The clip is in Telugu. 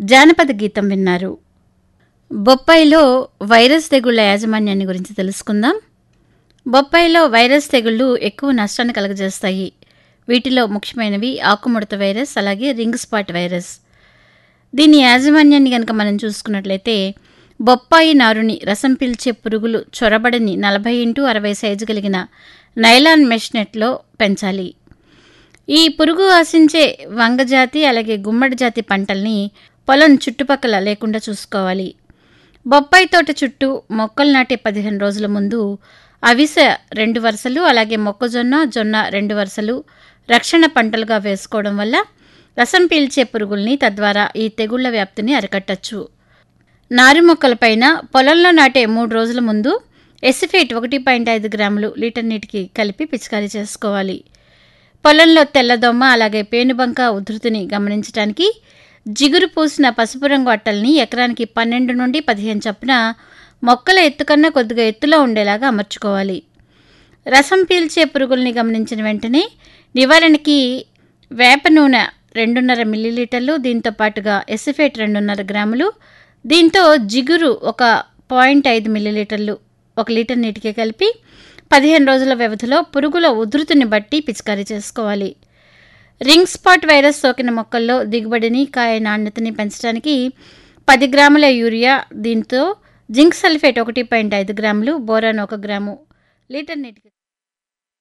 జానపద గీతం విన్నారు బొప్పాయిలో వైరస్ తెగుళ్ల యాజమాన్యాన్ని గురించి తెలుసుకుందాం బొప్పాయిలో వైరస్ తెగుళ్లు ఎక్కువ నష్టాన్ని కలుగజేస్తాయి వీటిలో ముఖ్యమైనవి ఆకుముడత వైరస్ అలాగే రింగ్ స్పాట్ వైరస్ దీని యాజమాన్యాన్ని కనుక మనం చూసుకున్నట్లయితే బొప్పాయి నారుని రసం పీల్చే పురుగులు చొరబడని నలభై ఇంటూ అరవై సైజు కలిగిన నైలాన్ మెష్ నెట్లో పెంచాలి ఈ పురుగు ఆశించే వంగజాతి అలాగే గుమ్మడి జాతి పంటల్ని పొలం చుట్టుపక్కల లేకుండా చూసుకోవాలి బొప్పాయి తోట చుట్టూ మొక్కలు నాటే పదిహేను రోజుల ముందు అవిసె రెండు వరుసలు అలాగే మొక్కజొన్న జొన్న రెండు వరుసలు రక్షణ పంటలుగా వేసుకోవడం వల్ల రసం పీల్చే పురుగుల్ని తద్వారా ఈ తెగుళ్ల వ్యాప్తిని అరికట్టచ్చు నారు మొక్కలపైన పొలంలో నాటే మూడు రోజుల ముందు ఎసిఫేట్ ఒకటి పాయింట్ ఐదు గ్రాములు లీటర్ నీటికి కలిపి పిచికారీ చేసుకోవాలి పొలంలో తెల్లదొమ్మ అలాగే పేనుబంక ఉధృతిని గమనించడానికి జిగురు పూసిన పసుపు రంగు అట్టల్ని ఎకరానికి పన్నెండు నుండి పదిహేను చొప్పున మొక్కల ఎత్తుకన్నా కొద్దిగా ఎత్తులో ఉండేలాగా అమర్చుకోవాలి రసం పీల్చే పురుగుల్ని గమనించిన వెంటనే నివారణకి వేప నూనె రెండున్నర మిల్లీలీటర్లు దీంతో పాటుగా ఎసిఫేట్ రెండున్నర గ్రాములు దీంతో జిగురు ఒక పాయింట్ ఐదు మిల్లీలీటర్లు ఒక లీటర్ నీటికి కలిపి పదిహేను రోజుల వ్యవధిలో పురుగుల ఉధృతిని బట్టి పిచికారీ చేసుకోవాలి రింగ్ స్పాట్ వైరస్ సోకిన మొక్కల్లో దిగుబడిని కాయ నాణ్యతని పెంచడానికి పది గ్రాముల యూరియా దీంతో జింక్ సల్ఫేట్ ఒకటి పాయింట్ ఐదు గ్రాములు బోరాన్ ఒక గ్రాము లీటర్ నీటికి